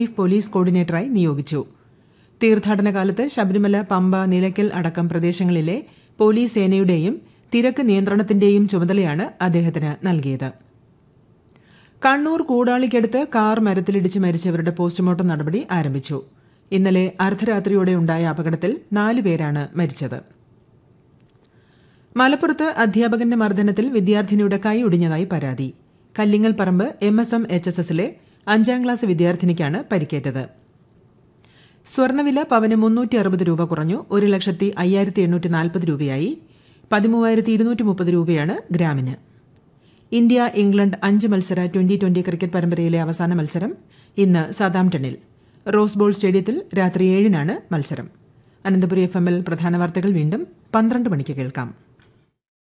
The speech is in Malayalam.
ചീഫ് പോലീസ് കോർഡിനേറ്ററായി നിയോഗിച്ചു തീർത്ഥാടന കാലത്ത് ശബരിമല പമ്പ നിലയ്ക്കൽ അടക്കം പ്രദേശങ്ങളിലെ പോലീസ് സേനയുടെയും തിരക്ക് നിയന്ത്രണത്തിന്റെയും ചുമതലയാണ് അദ്ദേഹത്തിന് നൽകിയത് കണ്ണൂർ കൂടാളിക്കടുത്ത് കാർ മരത്തിലിടിച്ച് മരിച്ചവരുടെ പോസ്റ്റ്മോർട്ടം നടപടി ആരംഭിച്ചു ഇന്നലെ അർദ്ധരാത്രിയോടെ ഉണ്ടായ അപകടത്തിൽ നാല് പേരാണ് മരിച്ചത് മലപ്പുറത്ത് അധ്യാപകന്റെ മർദ്ദനത്തിൽ വിദ്യാർത്ഥിനിയുടെ കൈ ഒടിഞ്ഞതായി പരാതി Kallingal Paramba M S M H S എസിലെ അഞ്ചാം ക്ലാസ് വിദ്യാർത്ഥിനിക്കാണ് പരിക്കേറ്റത് സ്വർണ്ണവില പവന് മുന്നൂറ്റി അറുപത് രൂപ കുറഞ്ഞു ഒരു ലക്ഷത്തി അയ്യായിരത്തി എണ്ണൂറ്റി നാൽപ്പത് രൂപയായി പതിമൂവായിരത്തി ഇരുന്നൂറ്റി മുപ്പത് രൂപയാണ് ഗ്രാമിന് ഇന്ത്യ ഇംഗ്ലണ്ട് അഞ്ച് മത്സര ട്വന്റി ട്വന്റി ക്രിക്കറ്റ് പരമ്പരയിലെ അവസാന മത്സരം ഇന്ന് സതാംപ്ടണിൽ റോസ് ബോൾ സ്റ്റേഡിയത്തിൽ രാത്രി ഏഴിനാണ് മത്സരം അനന്തപുരി എഫ് എമ്മിൽ പ്രധാന വാർത്തകൾ വീണ്ടും പന്ത്രണ്ട് മണിക്ക് കേൾക്കാം